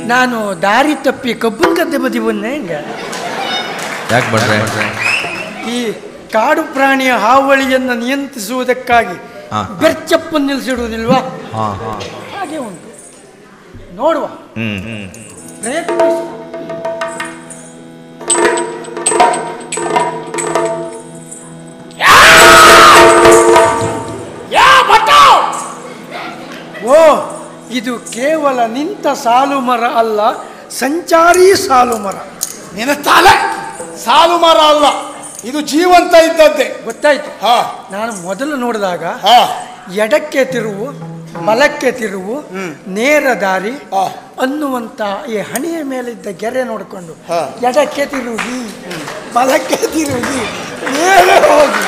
ನಾನು ದಾರಿ ತಪ್ಪಿ ಕಬ್ಬನ್ ಗದ್ದೆ ಬದಿ ಬಂದೆ ಹಿಂಗೆ ಯಾಕೆ ಬಂದ್ರೆ ಈ ಕಾಡು ಪ್ರಾಣಿಯ ಹಾವಳಿಯನ್ನು ನಿಯಂತ್ರಿಸುವುದಕ್ಕಾಗಿ ಹಾ. ಬೆರ್ಚಪ್ಪನ್ನು ನಿಲ್ಲಿಸಿಡುವುದಿಲ್ವಾ ಹಾ ಹಾ ಹಾಗೆ ಉಂಟು ನೋಡುವ ಹ್ಮ್ ಹ್ಮ್ ಪ್ರಯತ್ನಿಸು ಓ ಇದು ಕೇವಲ ನಿಂತ ಸಾಲು ಮರ ಅಲ್ಲ ಸಂಚಾರಿ ಸಾಲು ಮರ ನಿನ್ನ ತಲೆ ಸಾಲು ಮರ ಅಲ್ಲ ಇದು ಜೀವಂತ ಇದ್ದದ್ದೇ ಗೊತ್ತಾಯ್ತು ಹಾ ನಾನು ಮೊದಲು ನೋಡಿದಾಗ ಹಾ ಎಡಕ್ಕೆ ತಿರುವು ಬಲಕ್ಕೆ ತಿರುವು ನೇರ ದಾರಿ ಹಾ. ಅನ್ನುವಂತ ಈ ಹಣಿಯ ಮೇಲಿದ್ದ ಗೆರೆ ನೋಡಿಕೊಂಡು ಹಾ. ಎಡಕ್ಕೆ ತಿರುಗಿ ಬಲಕ್ಕೆ ತಿರುಗಿ ಮೇಲೆ ಹೋಗಿ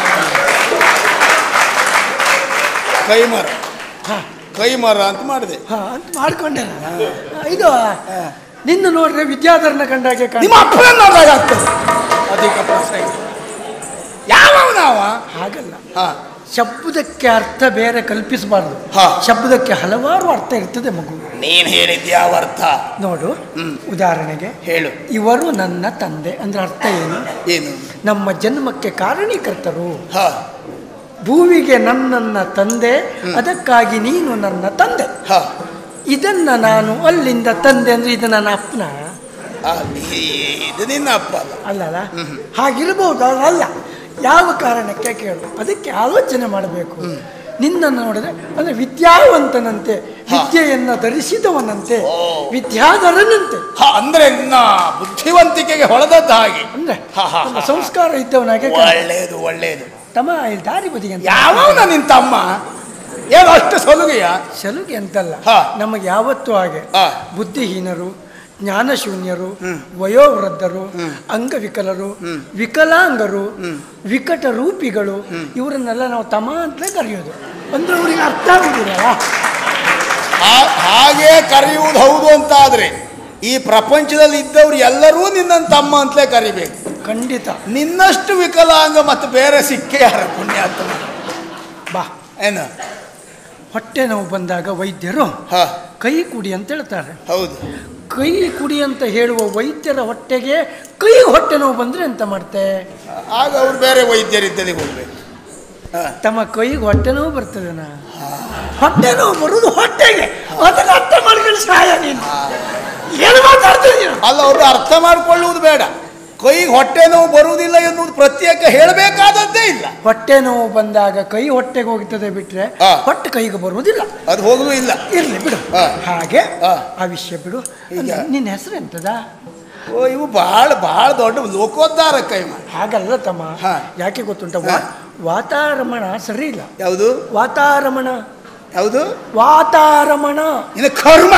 ಕೈ ಮರ ಹಾ, ಕೈ ಮರ ಅಂತ ಮಾಡಿದೆ ಹಾ, ಅಂತ ಮಾಡ್ಕೊಂಡೆ ನಾನು. ಇದು ನಿನ್ನ ನೋಡ್ರೆ ವಿದ್ಯಾಧರನ ಕಂಡಾಗೆ ಕಾಣ ನಿಮ್ಮ ಅಪ್ಪನ ನೋಡಿದಾಗ ಆಗ್ತದೆ ಅಧಿಕ ಪ್ರಸಂಗ ಯಾವ ನಾವ ಹಾಗಲ್ಲ ಹಾ ಶಬ್ದಕ್ಕೆ ಅರ್ಥ ಬೇರೆ ಕಲ್ಪಿಸಬಾರ್ದು ಹಾ. ಶಬ್ದಕ್ಕೆ ಹಲವಾರು ಅರ್ಥ ಇರ್ತದೆ ಮಗು ನೀನ್ ಹೇಳಿದ್ಯಾವ ಅರ್ಥ ನೋಡು ಉದಾಹರಣೆಗೆ ಹೇಳು ಇವರು ನನ್ನ ತಂದೆ ಅಂದ್ರೆ ಅರ್ಥ ಏನು ಏನು ನಮ್ಮ ಜನ್ಮಕ್ಕೆ ಕಾರಣೀಕರ್ತರು ಹಾ ಭೂಮಿಗೆ ನನ್ನನ್ನ ತಂದೆ ಅದಕ್ಕಾಗಿ ನೀನು ನನ್ನ ತಂದೆ ಹಾ ಇದನ್ನ ನಾನು ಅಲ್ಲಿಂದ ತಂದೆ ಅಂದ್ರೆ ಇದು ನನ್ನ ಅಪ್ಪನ ಆ, ನೀ- ಇದು ನಿನ್ನ ಅಪ್ಪ ಅಲ್ಲ ಅಲ್ಲಲ್ಲ ಹಾಗಿರ್ಬೋದು ಅಲ್ಲ ಯಾವ ಕಾರಣಕ್ಕೆ ಕೇಳು ಅದಕ್ಕೆ ಆಲೋಚನೆ ಮಾಡಬೇಕು ನಿನ್ನನ್ನು ನೋಡಿದ್ರೆ ಅಂದ್ರೆ ವಿದ್ಯಾವಂತನಂತೆ ವಿದ್ಯೆಯನ್ನು ಧರಿಸಿದವನಂತೆ ವಿದ್ಯಾಧರನಂತೆ ಹಾ ಅಂದ್ರೆ ನಿನ್ನ ಬುದ್ಧಿವಂತಿಕೆಗೆ ಹೊಳೆದದ್ದು ಹಾಗೆ ಅಂದ್ರೆ ಹಾ, ಹಾ, ಒಂದು ಹಾ. ಸಂಸ್ಕಾರ ಇದ್ದವನಾಗೆ ಕಾಣು. ಒಳ್ಳೇದು ಒಳ್ಳೇದು ತಮ್ಮ ಇಲ್ಲಿ ದಾರಿ ಬದಿಗೆ ಅಂತ ಯಾವನ ನಿನ್ ತಮ್ಮ ಏನು ಅಷ್ಟು ಸಲುಗೆಯ ಸಲುಗೆ ಅಂತಲ್ಲ ಹಾ. ನಮಗೆ ಯಾವತ್ತೂ ಹಾಗೆ ಹಾ. ಬುದ್ಧಿಹೀನರು ಜ್ಞಾನಶೂನ್ಯರು ವಯೋವೃದ್ಧರು ಅಂಗವಿಕಲರು ವಿಕಲಾಂಗರು ವಿಕಟ ರೂಪಿಗಳು ಇವರನ್ನೆಲ್ಲ ನಾವು ತಮ ಅಂತಲೇ ಕರೆಯೋದು ಅಂದ್ರೆ ಅವ್ರಿಗೆ ಅರ್ಥ ಆಗುದಿಲ್ಲ ಹಾ- ಹಾಗೆ ಕರೆಯುವುದು ಹೌದು ಅಂತ ಆದ್ರೆ ಈ ಪ್ರಪಂಚದಲ್ಲಿ ಇದ್ದವ್ರು ಎಲ್ಲರೂ ನಿನ್ನ ತಮ್ಮ ಅಂತಲೇ ಕರಿಬೇಕು ಖಂಡಿತ ನಿನ್ನಷ್ಟು ವಿಕಲಾಂಗ ಮತ್ತು ಬೇರೆ ಸಿಕ್ಕೇ ಯಾರ ಪುಣ್ಯಾತ್ಮ ಬಾ ಏನು ಹೊಟ್ಟೆ ನೋವು ಬಂದಾಗ ವೈದ್ಯರು ಹಾ ಕೈ ಕುಡಿ ಅಂತ ಹೇಳ್ತಾರೆ ಹೌದು ಕೈ ಕುಡಿ ಅಂತ ಹೇಳುವ ವೈದ್ಯರ ಹೊಟ್ಟೆಗೆ ಕೈ ಹೊಟ್ಟೆ ನೋವು ಬಂದ್ರೆ ಎಂತ ಮಾಡ್ತೆ ಆಗ ಅವ್ರು ಬೇರೆ ವೈದ್ಯರಿದ್ದಲ್ಲಿಗೆ ಹೋಗ್ಬೇಕು ಹಾ ತಮ್ಮ ಕೈಗೆ ಹೊಟ್ಟೆ ನೋವು ಬರ್ತದನ ಹೊಟ್ಟೆ ನೋವು ಬರುವುದು ಹೊಟ್ಟೆಗೆ ಅದನ್ನ ಅರ್ಥ ಮಾಡ್ಕೊಂಡು ಸಹಾಯ ನೀನು ಏನು ಮಾತಾಡ್ತೀನಿ ನೀನು ಅಲ್ಲ ಅವ್ರು ಅರ್ಥ ಮಾಡಿಕೊಳ್ಳುವುದು ಬೇಡ ಕೈಗೆ ಹೊಟ್ಟೆ ನೋವು ಬರುವುದಿಲ್ಲ ಎನ್ನುವುದು ಪ್ರತ್ಯೇಕ ಹೇಳಬೇಕಾದದ್ದೇ ಇಲ್ಲ ಹೊಟ್ಟೆ ನೋವು ಬಂದಾಗ ಕೈ ಹೊಟ್ಟೆಗೆ ಹೋಗ್ತದೆ ಬಿಟ್ರೆ ಹಾ. ಹೊಟ್ಟೆ ಕೈಗೆ ಬರುವುದಿಲ್ಲ ಅದು ಹೋಗಲೂ ಇಲ್ಲ ಇರ್ಲಿ ಬಿಡು ಹಾ. ಹಾಗೆ ಹಾ. ಆ ವಿಷಯ ಬಿಡು ಈಗ- ನಿನ್ನ ಹೆಸರು ಎಂತದ ಓ ಇವು ಬಹಳ ಬಹಳ ದೊಡ್ಡ ಲೋಕೋದ್ಧಾರ ಕೈ ಮಾಡಿ ಹಾಗಲ್ಲ ತಮ್ಮ ಹಾ. ಯಾಕೆ ಗೊತ್ತುಂಟ ವಾ- ವಾತಾರಮಣ ಸರಿ ಇಲ್ಲ ಯಾವುದು ವಾತಾರಮಣ ಯಾವುದು ವಾತಾರಮಣ ಇನ್ನು ಕರ್ಮ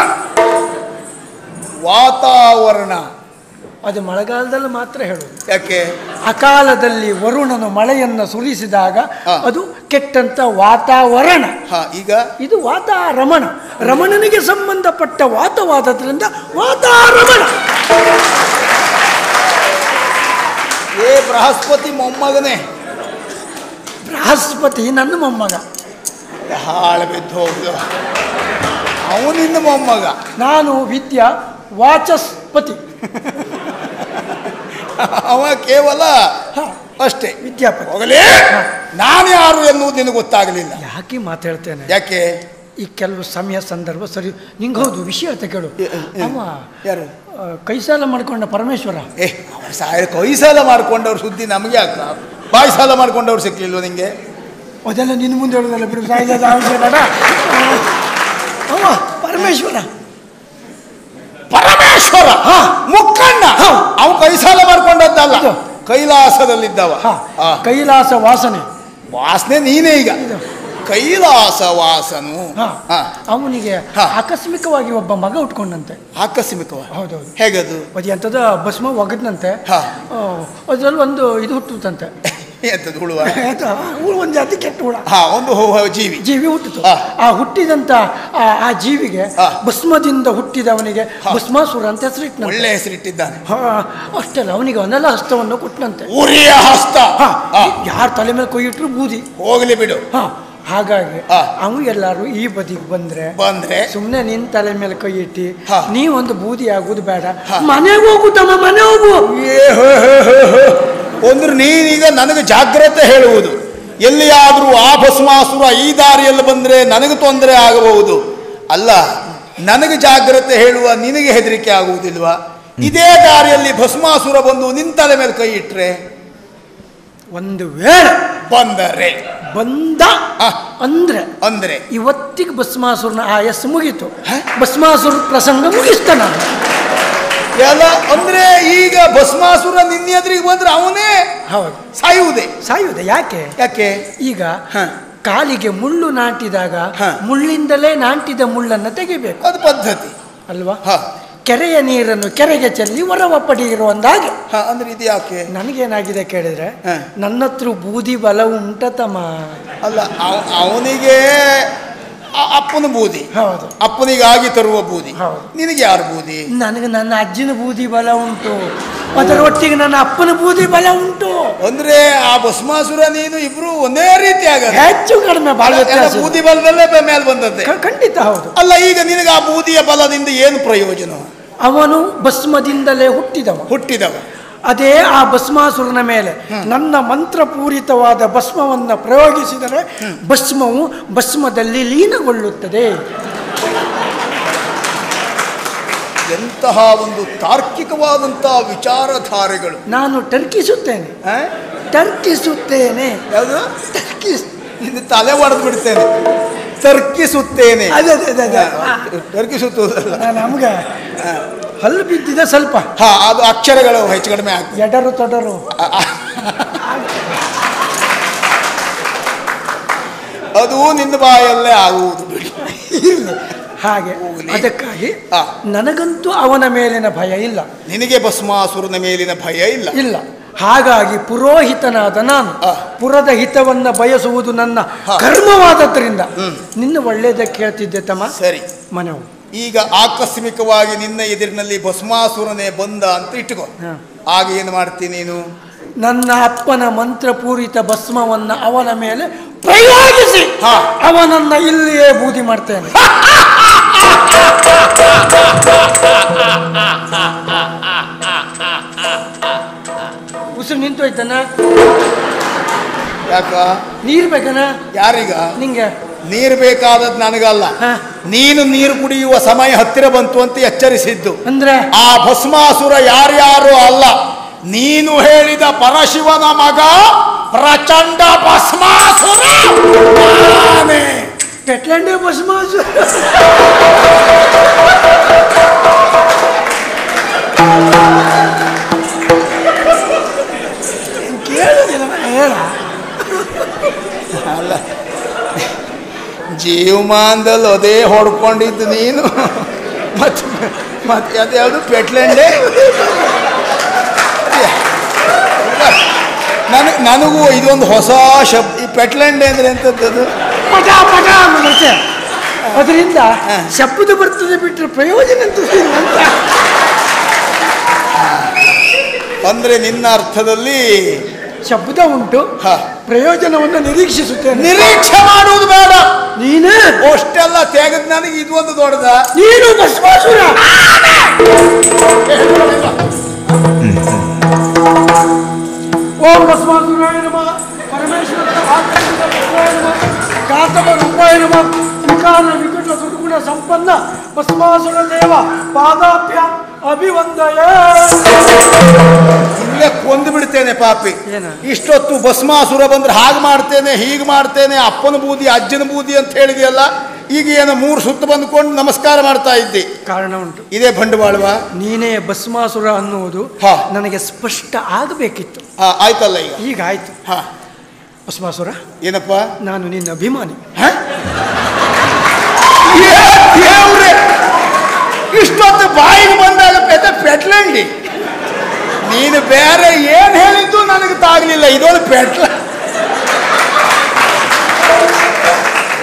ವಾತಾವರಣ ಅದು ಮಳೆಗಾಲದಲ್ಲಿ ಮಾತ್ರ ಹೇಳೋದು ಯಾಕೆ ಅಕಾಲದಲ್ಲಿ ವರುಣನು ಮಳೆಯನ್ನು ಸುರಿಸಿದಾಗ ಹಾ. ಅದು ಕೆಟ್ಟಂತ ವಾತಾವರಣ ಹಾ ಈಗ ಇದು ವಾತಾರಮಣ ರಮಣನಿಗೆ ಸಂಬಂಧಪಟ್ಟ ವಾತವಾದದ್ರಿಂದ ವಾತಾರಮಣ ಏ ಬೃಹಸ್ಪತಿ ಮೊಮ್ಮಗನೇ ಬೃಹಸ್ಪತಿ ನನ್ನ ಮೊಮ್ಮಗ ಹಾಳು ಬಿದ್ದು ಹೋಗುದು ಅವನಿಂದ ಮೊಮ್ಮಗ ನಾನು ವಿದ್ಯಾ ವಾಚಸ್ಪತಿ ಅವ ಕೇವಲ ಹಾ, ಅಷ್ಟೇ ವಿದ್ಯಾಪತಿ ಹೋಗಲೇ ನಾನು ಯಾರು ಎನ್ನುವುದು ನಿನಗೆ ಗೊತ್ತಾಗಲಿಲ್ಲ ಯಾಕೆ ಮಾತಾಡ್ತೇನೆ ಯಾಕೆ ಈ ಕೆಲವು ಸಮಯ ಸಂದರ್ಭ ಸರಿ ನಿಂಗೆ ಹೌದು ವಿಷಯ ಅಂತ ಕೇಳು ಏ, ಏ, ಏ. ಅವ ಯಾರು ಆ, ಕೈಸಾಲ ಮಾಡ್ಕೊಂಡ ಪರಮೇಶ್ವರ ಏ ಅವ್ರು ಸಾಯ ಕೈ ಸಾಲ ಮಾಡ್ಕೊಂಡವ್ರ ಸುದ್ದಿ ನಮಗೆ ಅಕ್ಕ ಬಾಯಿ ಸಾಲ ಮಾಡ್ಕೊಂಡವ್ರು ಸಿಕ್ಲಿಲ್ವ ನಿಂಗೆ ಅದೆಲ್ಲ ನಿನ್ನ ಮುಂದೆ ಹೇಳೋದಲ್ಲ ಬಿಡು ಸಾಯಿಲ್ಲದ ಅವಶ್ಯ ಬೇಡ ಅವ ಪರಮೇಶ್ವರ ಪರಮೇಶ್ವರ ಮುಕ್ಕಣ್ಣ ಅವ ಕೈ ಸಾಲ ಮಾಡ್ಕೊಂಡದ್ದಲ್ಲ ಇದು. ಕೈಲಾಸದಲ್ಲಿದ್ದವ ಹಾ, ಆ, ಕೈಲಾಸ ವಾಸನೆ ವಾಸನೆ ನೀನೇ ಈಗ ಇದು. ಕೈಲಾಸ ವಾಸನು ಹಾ. ಹಾ, ಅವನಿಗೆ ಹಾ. ಆಕಸ್ಮಿಕವಾಗಿ ಒಬ್ಬ ಮಗ ಉಟ್ಕೊಂಡಂತೆ ಆಕಸ್ಮಿಕವ ಹೌದೌದು ಹೇಗದು ಅದು ಎಂಥದ ಭಸ್ಮ ಒಗದ್ನಂತೆ ಹಾ. ಅದರಲ್ಲಿ ಒಂದು ಇದು ಹುಟ್ಟುತ್ತಂತೆ ಎಂತದ್ದು ಹುಳುವ ಆಯ್ತಾ? ಹುಳು ಒಂದು ಜಾತಿ ಕೆಟ್ಟ ಹುಳ ಹಾ ಒಂದು ಹೋ- ಹೋ- ಜೀವಿ ಜೀವಿ ಹುಟ್ಟಿತು ಹಾ. ಆ ಹುಟ್ಟಿದಂತ ಆ- ಆ ಜೀವಿಗೆ ಹಾ. ಭಸ್ಮದಿಂದ ಹುಟ್ಟಿದವನಿಗೆ ಭಸ್ಮಾಸುರ ಅಂತ ಹೆಸರಿಟ್ಟನಂತೆ ಒಳ್ಳೆ ಹೆಸರಿಟ್ಟಿದ್ದಾನೆ ಹಾ, ಅಷ್ಟಲ್ಲ ಅವನಿಗೆ ಒಂದೆಲ್ಲ ಹಸ್ತವನ್ನು ಕೊಟ್ಟನಂತೆ ಉರಿಯ ಹಸ್ತ ಹಾ, ಹಾ, ಯಾರ ತಲೆ ಮೇಲೆ ಕೊಯ್ಯಿಟ್ರು ಬೂದಿ ಹೋಗ್ಲಿ ಬಿಡು ಹಾ ಹಾಗಾಗಿ ಹಾ. ಅವು ಎಲ್ಲಾರು ಈ ಬದಿಗೆ ಬಂದ್ರೆ ಬಂದ್ರೆ ಸುಮ್ನೆ ನಿನ್ ತಲೆ ಮೇಲೆ ಕೈ ಇಟ್ಟಿ ಹಾ. ನೀ ಒಂದು ಬೂದಿ ಆಗುದು ಬೇಡ ಮನೆಗೆ ಹೋಗು ತಮ್ಮ ಮನೆ ಹೋಗು ಏ ಹೋ ಹೋ ಹೋ ಹೋ. ಅಂದ್ರೆ ನೀನೀಗ ನನಗೆ ಜಾಗ್ರತೆ ಹೇಳುವುದು ಎಲ್ಲಿಯಾದರೂ ಆ ಭಸ್ಮಾಸುರ ಈ ದಾರಿಯಲ್ಲಿ ಬಂದರೆ ನನಗೆ ತೊಂದರೆ ಆಗಬಹುದು ಅಲ್ಲ ನನಗೆ ಜಾಗ್ರತೆ ಹೇಳುವ ನಿನಗೆ ಹೆದರಿಕೆ ಆಗುವುದಿಲ್ವಾ ಇದೇ ದಾರಿಯಲ್ಲಿ ಭಸ್ಮಾಸುರ ಬಂದು ನಿನ್ನ ತಲೆ ಮೇಲೆ ಕೈ ಇಟ್ರೆ ಒಂದು ವೇಳೆ ಬಂದರೆ ಬಂದ ಆ. ಅಂದ್ರೆ ಅಂದ್ರೆ ಇವತ್ತಿಗೆ ಭಸ್ಮಾಸುರನ ಆಯಸ್ಸು ಮುಗೀತು ಭಸ್ಮಾಸುರ ಪ್ರಸಂಗ ಮುಗಿಸ್ತ ನಾನು ಎಲ್ಲ ಅಂದ್ರೆ ಈಗ ಭಸ್ಮಾಸುರ ನಿನ್ನ ಎದುರಿಗೆ ಬಂದ್ರೆ ಅವನೇ ಹೌದು ಸಾಯುವುದೇ ಸಾಯುವುದೇ ಯಾಕೆ ಯಾಕೆ ಈಗ ಹ. ಕಾಲಿಗೆ ಮುಳ್ಳು ನಾಟಿದಾಗ ಹ. ಮುಳ್ಳಿಂದಲೇ ನಾಟಿದ ಮುಳ್ಳನ್ನು ತೆಗಿಬೇಕು ಅದು ಪದ್ಧತಿ ಅಲ್ವಾ ಹ ಕೆರೆಯ ನೀರನ್ನು ಕೆರೆಗೆ ಚೆಲ್ಲಿ ಹೊರವ ಪಡೆಯಿರುವಂದಾಗೆ ಹ ಅಂದ್ರೆ ಇದು ಯಾಕೆ ನನಗೇನಾಗಿದೆ ಕೇಳಿದ್ರೆ ಹ. ನನ್ನ ಹತ್ರ ಬೂದಿ ಬಲ ಉಂಟತಮ್ಮ ಅಲ್ಲ ಅವ- ಅವನಿಗೆ ಅ- ಅಪ್ಪನ ಬೂದಿ ಹೌದು ಅಪ್ಪನಿಗಾಗಿ ತರುವ ಬೂದಿ ಹೌದು. ನಿನಗೆ ಯಾರು ಬೂದಿ ನನಗೆ ನನ್ನ ಅಜ್ಜಿನ ಬೂದಿ ಬಲ ಉಂಟು ಅದರೊಟ್ಟಿಗೆ ನನ್ನ ಅಪ್ಪನ ಬೂದಿ ಬಲ ಉಂಟು ಅಂದ್ರೆ ಆ ಭಸ್ಮಾಸುರ ನೀನು ಇಬ್ರು ಒಂದೇ ರೀತಿ ಆಗಲ್ಲ ಹೆಚ್ಚು ಕಡಿಮೆ ಬಹಳ ವ್ಯತ್ಯಾಸ ಇದೆ. ಬೂದಿ ಬಲದಲ್ಲೇ ಬ- ಮೇಲೆ ಬಂದದ್ದೆ ಕ- ಖಂಡಿತ ಹೌದು ಅಲ್ಲ ಈಗ ನಿನಗೆ ಆ ಬೂದಿಯ ಬಲದಿಂದ ಏನು ಪ್ರಯೋಜನ ಅವನು ಭಸ್ಮದಿಂದಲೇ ಹುಟ್ಟಿದವ ಹುಟ್ಟಿದವ ಅದೇ ಆ ಭಸ್ಮಾಸುರನ ಮೇಲೆ ನನ್ನ ಮಂತ್ರಪೂರಿತವಾದ ಭಸ್ಮವನ್ನು ಪ್ರಯೋಗಿಸಿದರೆ ಭಸ್ಮವು ಭಸ್ಮದಲ್ಲಿ ಲೀನಗೊಳ್ಳುತ್ತದೆ ಎಂತಹ ಒಂದು ತಾರ್ಕಿಕವಾದಂತಹ ವಿಚಾರಧಾರೆಗಳು ನಾನು ಟರ್ಕಿಸುತ್ತೇನೆ ಆ? ಟರ್ಕಿಸುತ್ತೇನೆ ಯಾವುದು ಟರ್ಕಿಸ್ ನಿನ್ನ ತಲೆ ಒಡೆದು ಬಿಡ್ತೇನೆ ತರ್ಕಿಸುತ್ತೇನೆ ಅದೇ ಅದೇ ಅದೇ ಅದೇ ತರ್ಕಿಸುತ್ತದಲ್ಲ ನಾನು ನಮ್ಗೆ ಹಲ್ಲು ಬಿದ್ದಿದೆ ಸ್ವಲ್ಪ ಹಾ ಅದು ಅಕ್ಷರಗಳು ಹೆಚ್ಚು ಕಡಿಮೆ ಆಗ್ತದೆ ಎಡರು ತೊಡರು ಅದು ನಿನ್ನ ಬಾಯಲ್ಲೇ ಆಗುವುದು ಬಿಡಿ ಇರ್ಲಿ. ಹಾಗೆ ಹೋಗ್ಲಿ. ಅದಕ್ಕಾಗಿ ಆ. ನನಗಂತೂ ಅವನ ಮೇಲಿನ ಭಯ ಇಲ್ಲ ನಿನಗೆ ಭಸ್ಮಾಸುರನ ಮೇಲಿನ ಭಯ ಇಲ್ಲ ಇಲ್ಲ ಹಾಗಾಗಿ ಪುರೋಹಿತನಾದ ನಾನು ಆ. ಪುರದ ಹಿತವನ್ನ ಬಯಸುವುದು ನನ್ನ ಹಾ. ಕರ್ಮವಾದದ್ರಿಂದ ನಿನ್ನ ಒಳ್ಳೇದಕ್ಕೆ ಕೇಳ್ತಿದ್ದೆ ತಮ್ಮ ಸರಿ ಮನೆ ಹೋಗು. ಈಗ ಆಕಸ್ಮಿಕವಾಗಿ ನಿನ್ನ ಎದುರಿನಲ್ಲಿ ಭಸ್ಮಾಸುರನೇ ಬಂದ ಅಂತ ಇಟ್ಟುಕೋ ಹಾ. ಆಗ ಏನು ಮಾಡ್ತೀನಿ ನೀನು ನನ್ನ ಅಪ್ಪನ ಮಂತ್ರಪೂರಿತ ಭಸ್ಮವನ್ನ ಅವನ ಮೇಲೆ ಪ್ರಯೋಗಿಸಿ ಹಾ. ಅವನನ್ನ ಇಲ್ಲಿಯೇ ಬೂದಿ ಮಾಡ್ತೇನೆ ಉಸಿರು ನಿಂತೋಯ್ತನ ಯಾಕ ನೀರ್ ಬೇಕನ ಯಾರೀಗ ನಿಂಗೆ ನೀರು ಬೇಕಾದದ್ದು ನನಗಲ್ಲ ಹಾ. ನೀನು ನೀರು ಕುಡಿಯುವ ಸಮಯ ಹತ್ತಿರ ಬಂತು ಅಂತ ಎಚ್ಚರಿಸಿದ್ದು ಅಂದ್ರೆ ಆ ಭಸ್ಮಾಸುರ ಯಾರ್ಯಾರು ಅಲ್ಲ ನೀನು ಹೇಳಿದ ಪರಶಿವನ ಮಗ ಪ್ರಚಂಡ ಭಸ್ಮಾಸುರ ನಾನೇ. ಪೆಟ್ಲಂಡೆ ಭಸ್ಮಾಸು ಕೇಳುದಿಲ್ಲ ಹೇಳ ಅಲ್ಲ ಜೀವಮಾನದಲ್ಲಿ ಅದೇ ಹೊಡ್ಕೊಂಡಿದ್ದು ನೀನು ಮತ್ತೆ ಮತ್ತೆ ಅದ್ಯಾವುದು ಪೆಟ್ಲೆಂಡೆ ನನಗೆ ನನಗೂ ಇದೊಂದು ಹೊಸ ಶಬ್ದ ಈ ಪೆಟ್ಲೆಂಡೆ ಅಂದ್ರೆ ಎಂಥದ್ದು ಪಟ ಪಟ ಅಂತ ಬರುತ್ತೆ ಅದರಿಂದ ಹಾ. ಶಬ್ದ ಬರ್ತದೆ ಬಿಟ್ಟರೆ ಪ್ರಯೋಜನ ಅಂತೂ ಇಲ್ಲ ಅಂತ ಅಂದ್ರೆ ನಿನ್ನ ಅರ್ಥದಲ್ಲಿ ಶಬ್ದ ಉಂಟು ಹ, ಪ್ರಯೋಜನವನ್ನು ನಿರೀಕ್ಷಿಸುತ್ತೇನೆ ನಿರೀಕ್ಷೆ ಮಾಡುವುದು ಬೇಡ ನೀನೇ ಅಷ್ಟೆಲ್ಲ ತೆಗೆದು ನನಗೆ ಇದು ಒಂದು ದೊಡ್ಡದ ನೀನು ಭಸ್ಮಾಸುರ ಓಂ ಭಸ್ಮಾಸುರಾಯ ನಮಃ ಪರಮೇಶ್ವರ ಕಾತವ ರೂಪಾಯ ನಮಃ ವಿಕಾರ ವಿಕಟ ದುರ್ಗುಣ ಸಂಪನ್ನ ಭಸ್ಮಾಸುರ ದೇವ ಪಾದಾಭ್ಯ ಅಭಿವಂದಯ ಇಲ್ಲೇ ಕೊಂದು ಬಿಡ್ತೇನೆ ಪಾಪಿ ಏನ? ಇಷ್ಟೊತ್ತು ಭಸ್ಮಾಸುರ ಬಂದ್ರೆ ಹಾಗೆ ಮಾಡ್ತೇನೆ ಹೀಗೆ ಮಾಡ್ತೇನೆ ಅಪ್ಪನ ಬೂದಿ ಅಜ್ಜನ ಬೂದಿ ಅಂತ ಹೇಳಿದೆಯಲ್ಲ ಈಗ ಏನು ಮೂರು ಸುತ್ತು ಬಂದುಕೊಂಡು ನಮಸ್ಕಾರ ಮಾಡ್ತಾ ಇದ್ದೆ ಕಾರಣ ಉಂಟು ಇದೇ ಬಂಡವಾಳವ ನೀನೇ ಭಸ್ಮಾಸುರ ಅನ್ನುವುದು ಹಾ. ನನಗೆ ಸ್ಪಷ್ಟ ಆಗಬೇಕಿತ್ತು ಹಾ ಆಯ್ತಲ್ಲ ಈಗ ಈಗ ಆಯ್ತು ಹಾ ಭಸ್ಮಾಸುರ ಏನಪ್ಪ ನಾನು ನಿನ್ನ ಅಭಿಮಾನಿ ಹ? ಏ ದೇವ್ರೇ! ಇಷ್ಟೊತ್ತು ಬಾಯಿಗೆ ಬಂದಾಗ ಪೆದ್ದ ಪೆಟ್ಲಂಡಿ ನೀನು ಬೇರೆ ಏನು ಹೇಳಿದ್ದು ನನಗೆ ತಾಗಲಿಲ್ಲ ಇದೊಂದು ಪೆಟ್ಲ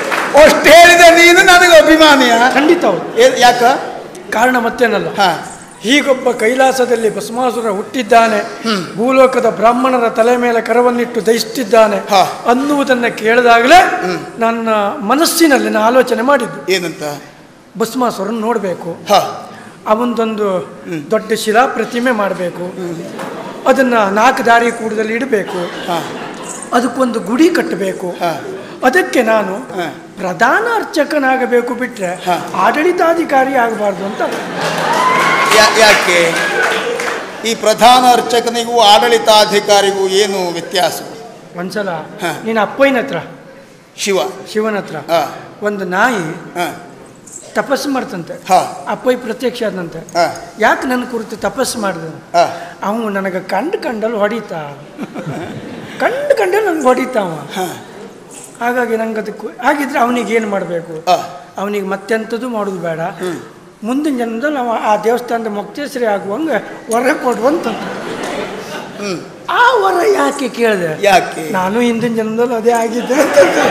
ಅಷ್ಟು ಹೇಳಿದೆ ನೀನು ನನಗೆ ಅಭಿಮಾನಿಯ ಖಂಡಿತ ಹೌದು ಏ- ಯಾಕ ಕಾರಣ ಮತ್ತೇನಲ್ಲ ಹಾ ಹೀಗೊಬ್ಬ ಕೈಲಾಸದಲ್ಲಿ ಭಸ್ಮಾಸುರ ಹುಟ್ಟಿದ್ದಾನೆ ಭೂಲೋಕದ ಬ್ರಾಹ್ಮಣರ ತಲೆ ಮೇಲೆ ಕರವನ್ನಿಟ್ಟು ದಯಿಸುತ್ತಿದ್ದಾನೆ ಹಾ. ಅನ್ನುವುದನ್ನು ಕೇಳಿದಾಗಲೇ ನನ್ನ ಮನಸ್ಸಿನಲ್ಲಿ ನಾನು ಆಲೋಚನೆ ಮಾಡಿದ್ದು ಏನಂತ ಭಸ್ಮಾಸುರನ್ ನೋಡಬೇಕು ಹ ಅವನದೊಂದು ದೊಡ್ಡ ಶಿಲಾ ಪ್ರತಿಮೆ ಮಾಡಬೇಕು ಅದನ್ನ ನಾಲ್ಕು ದಾರಿ ಕೂಡದಲ್ಲಿ ಇಡಬೇಕು ಹ ಅದಕ್ಕೊಂದು ಗುಡಿ ಕಟ್ಟಬೇಕು ಹ. ಅದಕ್ಕೆ ನಾನು ಹ. ಪ್ರಧಾನ ಅರ್ಚಕನಾಗಬೇಕು ಬಿಟ್ರೆ ಹ. ಆಡಳಿತಾಧಿಕಾರಿ ಆಗಬಾರ್ದು ಅಂತ ಯಾ- ಯಾಕೆ ಈ ಪ್ರಧಾನ ಅರ್ಚಕನಿಗೂ ಆಡಳಿತಾಧಿಕಾರಿಗೂ ಏನು ವ್ಯತ್ಯಾಸ ಒಂದ್ಸಲ ಹ. ನೀನು ಅಪ್ಪಯ್ಯನ ಹತ್ರ ಶಿವ ಶಿವನ ಹತ್ರ ಹ ಒಂದು ನಾಯಿ ಹ ತಪಸ್ಸು ಮಾಡ್ತಂತೆ ಹ ಅಪ್ಪಯ್ಯ ಪ್ರತ್ಯಕ್ಷ ಆದಂತೆ ಹ ಯಾಕೆ ನನ್ನ ಕುರಿತು ತಪಸ್ಸು ಮಾಡಿದ ಹ ಅವನು ನನಗೆ ಕಂಡು ಕಂಡಲ್ಲಿ ಹೊಡಿತಾ ಕಂಡು ಕಂಡಲ್ಲಿ ನಂಗೆ ಹೊಡಿತಾವ ಹ ಹಾಗಾಗಿ ನಂಗೆ ಅದಕ್ಕೆ ಹಾಗಿದ್ರೆ ಅವನಿಗೆ ಏನು ಮಾಡಬೇಕು ಹ ಅವನಿಗೆ ಮತ್ತೆಂಥದ್ದು ಮಾಡೋದು ಬೇಡ ಮುಂದಿನ ಜನ್ಮದಲ್ಲಿ ಅವ ಆ ದೇವಸ್ಥಾನದ ಮುಕ್ತೇಶ್ವರಿ ಆಗುವಂಗೆ ವರ ಕೊಡುವಂತ ಹ್ಮ್ ಆ ವರ ಯಾಕೆ ಕೇಳಿದೆ ಯಾಕೆ ನಾನು ಹಿಂದಿನ ಜನ್ಮದಲ್ಲಿ ಅದೇ ಆಗಿದ್ದೆ ಅಂತಂದೆ.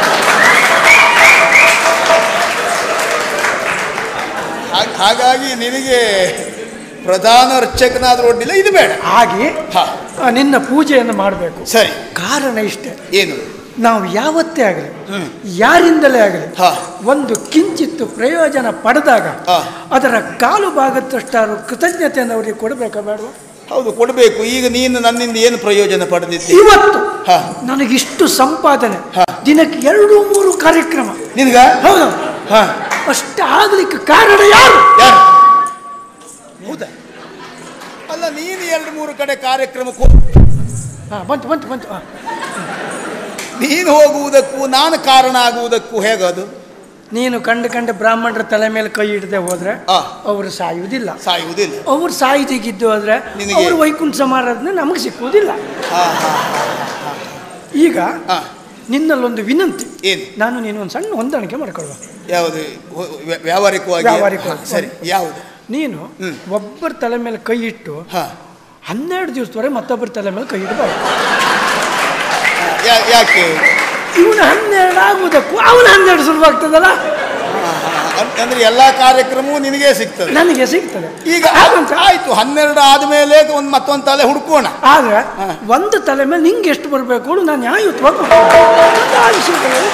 ಹಾಗ್- ಹಾಗಾಗಿ ನಿನಗೆ ಪ್ರಧಾನ ಅರ್ಚಕನಾದ್ರೂ ಒಡ್ಡಿಲ್ಲ ಇದು ಬೇಡ ಹಾಗೆ ಹ ಆ, ನಿನ್ನ ಪೂಜೆಯನ್ನು ಮಾಡಬೇಕು ಸರಿ ಕಾರಣ ಇಷ್ಟೇ ಏನು ನಾವು ಯಾವತ್ತೇ ಆಗಲಿ ಹ್ಮ್. ಯಾರಿಂದಲೇ ಆಗಲಿ ಹ ಒಂದು ಕಿಂಚಿತ್ತು ಪ್ರಯೋಜನ ಪಡೆದಾಗ ಹ. ಅದರ ಕಾಲು ಭಾಗದಷ್ಟಾರು ಕೃತಜ್ಞತೆಯನ್ನು ಅವರಿಗೆ ಕೊಡಬೇಕಾ ಬೇಡವಾ ಹೌದು ಕೊಡಬೇಕು ಈಗ ನೀನು ನನ್ನಿಂದ ಏನು ಪ್ರಯೋಜನ ಪಡೆದಿದ್ದಿ ಇವತ್ತು ಹ ನನಗಿಷ್ಟು ಸಂಪಾದನೆ ಹ. ದಿನಕ್ಕೆ ಎರಡು ಮೂರು ಕಾರ್ಯಕ್ರಮ ನಿನ್ಗ ಹೌದು ಹ ಅಷ್ಟು ಆಗ್ಲಿಕ್ಕೆ ಕಾರಣ ಯಾರು ಯಾರು ಹೌದಾ ಅಲ್ಲ ನೀನು ಎರಡು ಮೂರು ಕಡೆ ಕಾರ್ಯಕ್ರಮಕ್ಕೆ ಹೋಗ್- ಹಾ, ಬಂತು ಬಂತು ಬಂತು ಹಾ. ನೀನು ಹೋಗುವುದಕ್ಕೂ ನಾನು ಕಾರಣ ಆಗುವುದಕ್ಕೂ ಹೇಗದು ನೀನು ಕಂಡು ಕಂಡ ಬ್ರಾಹ್ಮಣರ ತಲೆ ಮೇಲೆ ಕೈ ಹಿಡದೆ ಹೋದ್ರೆ ಆ. ಅವರು ಸಾಯುವುದಿಲ್ಲ ಸಾಯುವುದಿಲ್ಲ ಅವ್ರು ಸಾಯ್ದಿಗಿದ್ದು ಹೋದ್ರೆ ನಿನಗೆ- ಅವರು ವೈಕುಂಠ ಸಮಾರಾಧನೆ ನಮಗೆ ಸಿಕ್ಕುವುದಿಲ್ಲ ಹಾ ಹಾ ಈಗ ಹಾ ನಿನ್ನಲ್ಲೊಂದು ವಿನಂತಿ ಏನು ನಾನು ನೀನು ಒಂದು ಸಣ್ಣ ಹೊಂದಾಣಿಕೆ ಮಾಡ್ಕೊಳ್ಳುವ ಯಾವುದು ವ್ಯ- ವ್ಯ- ವ್ಯಾವಹಾರಿಕವಾಗಿ ವ್ಯಾವಹಾರಿಕವಾಗಿ. ಹಾ, ಸರಿ ಯಾವುದು ನೀನು ಹ್ಮ್. ಒಬ್ಬರ ತಲೆ ಮೇಲೆ ಕೈ ಇಟ್ಟು ಹಾ ಹನ್ನೆರಡು ದಿವಸದವರೆಗೆ ಮತ್ತೊಬ್ಬರ ತಲೆ ಮೇಲೆ ಕೈ ಇಡಬಾರ್ದು ಯಾ- ಯಾಕೆ ಇವನು ಹನ್ನೆರಡು ಆಗುವುದಕ್ಕೂ ಅವನು ಹನ್ನೆರಡು ಶುರುವಾಗ್ತದಲ್ಲ ಹಾ, ಹಾ. ಅನ್- ಅಂದ್ರೆ ಎಲ್ಲಾ ಕಾರ್ಯಕ್ರಮವೂ ನಿನಗೆ ಸಿಗ್ತದೆ ನನಗೆ ಸಿಗ್ತದೆ ಈಗ ಹಾಗಂತ ಆಯ್ತು ಹನ್ನೆರಡು ಆದ್ಮೇಲೆ ಒಂದು ಮತ್ತೊಂದು ತಲೆ ಹುಡ್ಕೋಣ ಆದ್ರೆ ಹಾ. ಒಂದು ತಲೆ ಮೇಲೆ ನಿಂಗೆ ಎಷ್ಟು ಬರಬೇಕು ಹೇಳು ನಾನು ನ್ಯಾಯಯುತವಾಗಿ ಕೊಡ್ತೀನಿ. ಮತ್ತೆ ಆ ವಿಷಯದಲ್ಲಿ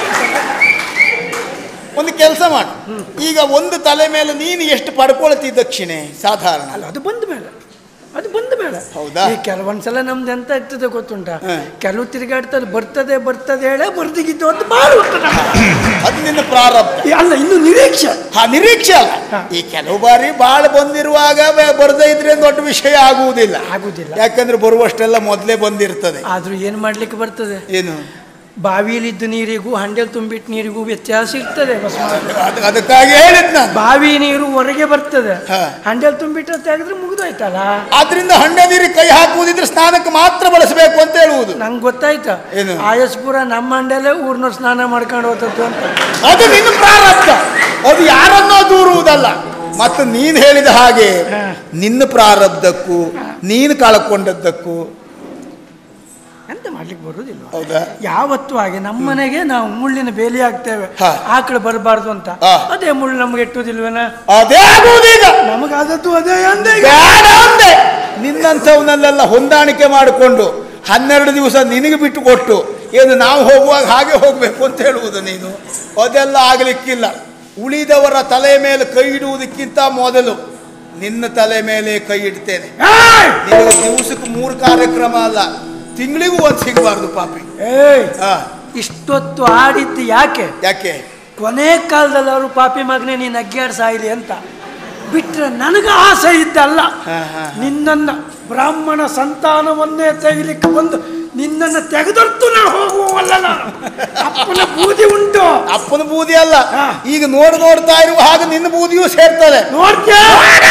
ಒಂದು ಕೆಲಸ ಮಾಡು ಈಗ ಒಂದು ತಲೆ ಮೇಲೆ ನೀನು ಎಷ್ಟು ಪಡ್ಕೊಳ್ತಿ ದಕ್ಷಿಣೆ ಸಾಧಾರಣ ಅಲ್ಲ ಅದು ಬಂದ ಮೇಲೆ ಅದು ಬಂದ ಮೇಲೆ ಹೌದಾ? ಈ ಕೆಲವೊಂದ್ಸಲ ನಮ್ದು ಎಂತ ಇರ್ತದೆ ಗೊತ್ತುಂಟ ಹಾ. ಕೆಲವು ತಿರುಗಾಡ್ತದೆ ಬರ್ತದೆ ಬರ್ತದೆ ಹೇಳೇ ಬರ್ದಿಗಿದ್ದು ಅಂತ ಬಾಳು ಉಂಟು ಅದು ನಿನ್ನ ಪ್ರಾರಬ್ಧ ಅಲ್ಲ ಇನ್ನು ನಿರೀಕ್ಷೆ ಹಾ ನಿರೀಕ್ಷೆ ಅಲ್ಲ ಹಾ. ಈ ಕೆಲವು ಬಾರಿ ಬಾಳ ಬಂದಿರುವಾಗ ಬ- ಬರದೇ ಇದ್ರೆ ದೊಡ್ಡ ವಿಷಯ ಆಗುವುದಿಲ್ಲ ಆಗುದಿಲ್ಲ ಯಾಕಂದ್ರೆ ಬರುವಷ್ಟೆಲ್ಲ ಮೊದಲೇ ಬಂದಿರ್ತದೆ ಆದ್ರೂ ಏನು ಮಾಡ್ಲಿಕ್ಕೆ ಬರ್ತದೆ ಏನು ಬಾವಿಯಲ್ಲಿದ್ದ ನೀರಿಗೂ ಹಂಡೆಲ್ ತುಂಬಿಟ್ಟ ನೀರಿಗೂ ವ್ಯತ್ಯಾಸ ಇರ್ತದೆ ಭಸ್ಮ. ಅದ್- ಅದಕ್ಕಾಗಿ ಹೇಳಿದ್ ನಾನು ಬಾವಿ ನೀರು ಹೊರಗೆ ಬರ್ತದೆ ಹಾ. ಹಂಡೆಲ್ ತುಂಬಿಟ್ಟ ತೆಗೆದ್ರೆ ಮುಗಿದೋಯ್ತಲ್ಲ ಆದ್ರಿಂದ ಹಣ್ಣೆ ನೀರಿಗೆ ಕೈ ಹಾಕುವುದಿದ್ರೆ ಸ್ನಾನಕ್ಕೆ ಮಾತ್ರ ಬಳಸಬೇಕು ಅಂತ ಹೇಳುವುದು ನಂಗೆ ಗೊತ್ತಾಯ್ತು ಏನು? ಆಯಸ್ಪುರ ನಮ್ಮ ಹಂಡೆಲೆ ಊರ್ನವ್ರು ಸ್ನಾನ ಮಾಡ್ಕೊಂಡು ಹೋದದ್ದು ಅಂತ ಅದು ನಿನ್ನ ಪ್ರಾರಬ್ಧ ಅದು ಯಾರನ್ನೋ ದೂರುವುದಲ್ಲ ಮತ್ತು ನೀನು ಹೇಳಿದ ಹಾಗೆ ಹಾ. ನಿನ್ನ ಪ್ರಾರಬ್ಧಕ್ಕೂ ನೀನು ಕಳ್ಕೊಂಡದ್ದಕ್ಕೂ ಎಂತ ಮಾಡ್ಲಿಕ್ಕೆ ಬರುವುದಿಲ್ಲ ಹೌದಾ ಯಾವತ್ತೂ ಹಾಗೆ ನಮ್ಮನೆಗೆ ನಾವು ಮುಳ್ಳಿನ ಬೇಲಿ ಹಾಕ್ತೇವೆ ಹಾ. ಆಕಳು ಬರಬಾರ್ದು ಅಂತ ಹಾ. ಅದೇ ಮುಳ್ಳು ನಮ್ಗೆ ಎಟ್ಟುವುದಿಲ್ವೇನ ಅದೇ ಆಗುವುದೀಗ ನಮಗಾದದ್ದು ಅದೇ ಅಂದೆ ಈಗ. ಬೇಡ ಅಂದೆ ನಿನ್ನಂಥವನ್ನೆಲ್ಲ ಹೊಂದಾಣಿಕೆ ಮಾಡಿಕೊಂಡು ಹನ್ನೆರಡು ದಿವಸ ನಿನಗೆ ಬಿಟ್ಟು ಕೊಟ್ಟು ಏನು ನಾವು ಹೋಗುವಾಗ ಹಾಗೆ ಹೋಗಬೇಕು ಅಂತ ಹೇಳುವುದು ನೀನು ಅದೆಲ್ಲ ಆಗಲಿಕ್ಕಿಲ್ಲ ಉಳಿದವರ ತಲೆ ಮೇಲೆ ಕೈ ಇಡುವುದಕ್ಕಿಂತ ಮೊದಲು ನಿನ್ನ ತಲೆ ಮೇಲೆ ಕೈ ಇಡ್ತೇನೆ ಏಯ್! ನಿನಗೆ ದಿವಸಕ್ಕೆ ಮೂರು ಕಾರ್ಯಕ್ರಮ ಅಲ್ಲ ತಿಂಗಳಿಗೂ ಒಂದು ಸಿಗಬಾರ್ದು ಪಾಪಿ ಏಯ್ ಹಾ ಇಷ್ಟೊತ್ತು ಆಡಿದ್ದು ಯಾಕೆ ಯಾಕೆ ಕೊನೆ ಕಾಲದಲ್ಲಿ ಅವರು ಪಾಪಿ ಮಗನೇ ನೀನು ಅಗ್ಗ್ಯಾಡ್ ಸಾಯಿಲಿ ಅಂತ ಬಿಟ್ರೆ ನನಗೆ ಆಸೆ ಇದ್ದಲ್ಲ ಹಾ, ಹಾ. ನಿನ್ನನ್ನ ಬ್ರಾಹ್ಮಣ ಸಂತಾನವನ್ನೇ ತೆಗಿಲಿಕ್ಕೆ ಬಂದು ನಿನ್ನನ್ನು ತೆಗೆದೊರ್ತು ನಾನು ಹೋಗುವವಲ್ಲ ನಾನು ಅಪ್ಪನ ಬೂದಿ ಉಂಟು ಅಪ್ಪನ ಬೂದಿ ಅಲ್ಲ ಹಾ. ಈಗ ನೋಡ್ ನೋಡ್ತಾ ಇರುವ ಹಾಗೆ ನಿನ್ನ ಬೂದಿಯೂ ಸೇರ್ತದೆ ನೋಡ್ತೀಯ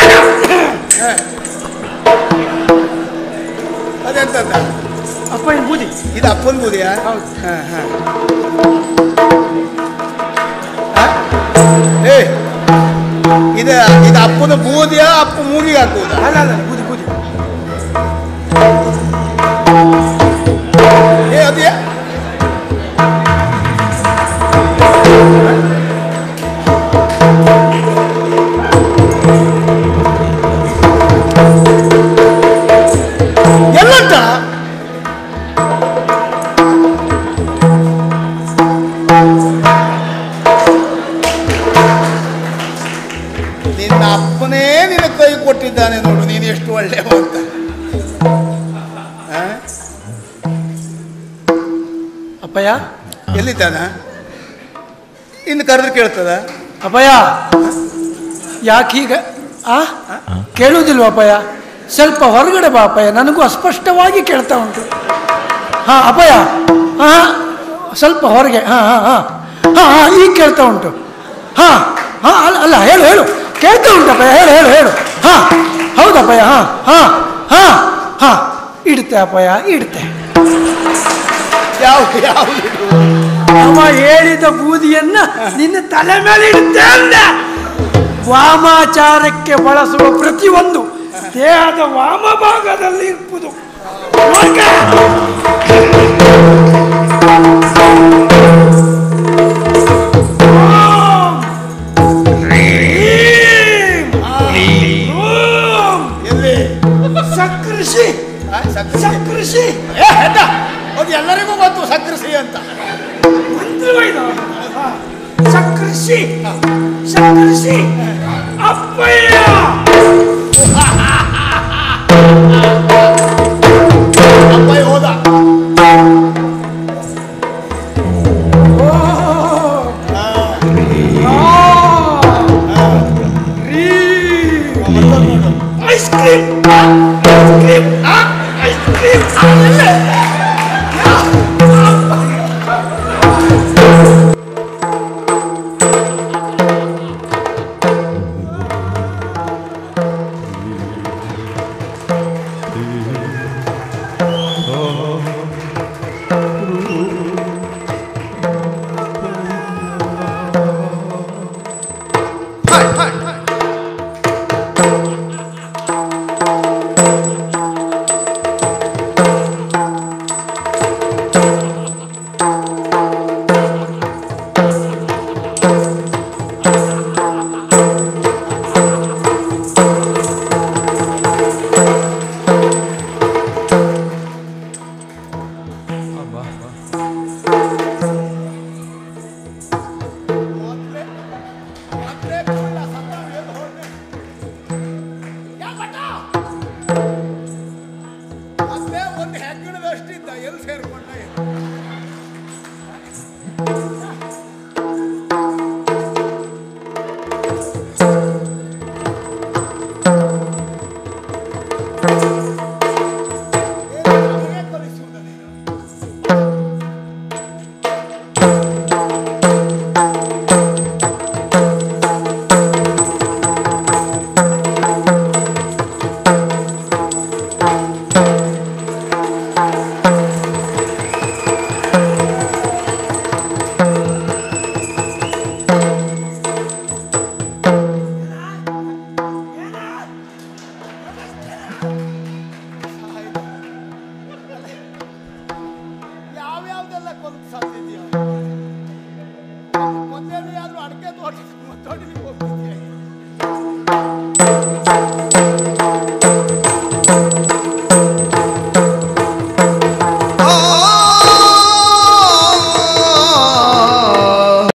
ಅದೆಂತದ ಅಪ್ಪನ ಬೂದಿ ಇದು ಅಪ್ಪನ ಬೂದಿಯಾ ಹೌದು ಹಾ, ಹಾ. ಹಾ? ಏ ಇದು ಇದು ಅಪ್ಪನ ಬೂದಿಯ ಅಪ್ಪ ಮೂಗಿಗೆ ಹಾಕುವುದ ಅಲ್ಲ ಅಲ್ಲ ಬೂದಿ ಬೂದಿ ಏ ಅದೇ ನಿನ್ನ ಅಪ್ಪನೇ ನಿನ್ನ ಕೈ ಕೊಟ್ಟಿದ್ದಾನೆ ನೋಡು ನೀನು ಎಷ್ಟು ಒಳ್ಳೆಯ ಅಂತ ಆ? ಅಪ್ಪಯ್ಯ ಎಲ್ಲಿದ್ದಾನ ಇನ್ನು ಕರೆದು ಕೇಳ್ತದ ಅಪ್ಪಯ್ಯ ಯಾಕೀಗ ಆ ಕೇಳುವುದಿಲ್ವ ಅಪ್ಪಯ್ಯ ಸ್ವಲ್ಪ ಹೊರಗಡೆ ಬಾ ಅಪ್ಪಯ್ಯ ನನಗೂ ಅಸ್ಪಷ್ಟವಾಗಿ ಕೇಳ್ತಾ ಉಂಟು ಹಾ ಅಪ್ಪಯ್ಯ ಹಾ ಸ್ವಲ್ಪ ಹೊರಗೆ ಹಾ ಹಾ ಹಾ ಹಾ ಹಾ ಈಗ ಕೇಳ್ತಾ ಉಂಟು ಹಾ ಹಾ ಅಲ್ಲ ಅಲ್ಲ ಹೇಳು ಹೇಳು ಕೇಳ್ತಾ ಉಂಟಪ್ಪಯ್ಯ ಹೇಳು ಹೇಳು ಹೇಳು ಹಾ ಹೌದಪ್ಪಯ್ಯ ಹಾ ಹಾ ಹಾ ಹಾ ಇಡುತ್ತೆ ಅಪ್ಪಯ್ಯ ಇಡುತ್ತೆ ಯಾವ್ದು ಯಾವ್ದು ಅವ ಹೇಳಿದ ಬೂದಿಯನ್ನ ನಿನ್ನ ತಲೆ ಮೇಲೆ ಇಡುತ್ತೆ ಅಂದೆ ವಾಮಾಚಾರಕ್ಕೆ ಬಳಸುವ ಪ್ರತಿಯೊಂದು ದೇಹದ ವಾಮ ಭಾಗದಲ್ಲಿ ಇರ್ಪುದು ನೋಡ್ಕ. ಓಂ. ಹ್ರೀಂ. ಓಂ. ಎಲ್ಲಿ ಸಕೃಷಿ ಆ, ಸಕ್ಕರೆ ಸಕೃಷಿ ಏ, ಹೆಡ್ಡ, ಅದು ಎಲ್ಲರಿಗೂ ಗೊತ್ತು ಸಕ್ಕರೆ ಅಂತ ಮಂತ್ರವೈದ ಸಕೃಷಿ ಸಕೃಷಿ ಅಪ್ಪಯ್ಯ ಅಪ್ಪಾಯಿ ಹೋದ ice cream ice cream ice cream ಮತ್ತೆ ಒಂದು ಹೆಗ್ಗಣದಷ್ಟಿದ್ದ ಎಲ್ಲಿ ಸೇರ್ಕೊಂಡ ಯಾವ್ಯಾವ್ದೆಲ್ಲ ಕೊಲ್ಲು ಸಾಧ್ಯ ಇದೆಯಾ ಮೊದಲೇ ಆದ್ರೂ ಅಡಿಕೆ ತೋಟ ತೋಟಕ್ಕೆ ಹೋಗ್ತಿದ್ಯಾ